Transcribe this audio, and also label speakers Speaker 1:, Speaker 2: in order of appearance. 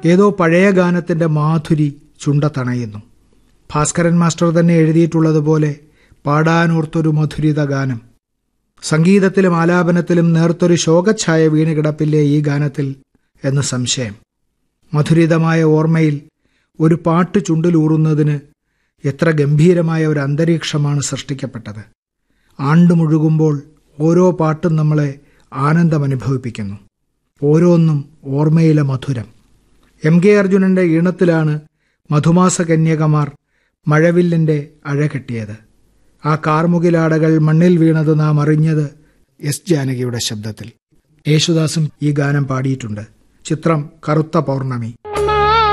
Speaker 1: ഏതോ പഴയ ഗാനത്തിന്റെ മാധുരി ചുണ്ടത്തണയുന്നു ഭാസ്കരൻ മാസ്റ്റർ തന്നെ എഴുതിയിട്ടുള്ളതുപോലെ പാടാനോർത്തൊരു മധുരിത ഗാനം സംഗീതത്തിലും ആലാപനത്തിലും നേർത്തൊരു ശോകഛായ വീണ് കിടപ്പില്ലേ ഈ ഗാനത്തിൽ എന്ന് സംശയം മധുരിതമായ ഓർമ്മയിൽ ഒരു പാട്ട് ചുണ്ടിലൂറുന്നതിന് എത്ര ഗംഭീരമായ ഒരു അന്തരീക്ഷമാണ് സൃഷ്ടിക്കപ്പെട്ടത് ആണ്ടുമുഴുകുമ്പോൾ ഓരോ പാട്ടും നമ്മളെ ആനന്ദം അനുഭവിപ്പിക്കുന്നു ഓരോന്നും ഓർമ്മയിലെ മധുരം എം കെ അർജുനന്റെ ഈണത്തിലാണ് മധുമാസ കന്യകമാർ മഴവില്ലിന്റെ അഴകെട്ടിയത് ആ കാർമുകിലാടകൾ മണ്ണിൽ വീണത് നാം അറിഞ്ഞത് എസ് ജാനകിയുടെ ശബ്ദത്തിൽ യേശുദാസും ഈ ഗാനം പാടിയിട്ടുണ്ട് ചിത്രം കറുത്ത പൗർണമി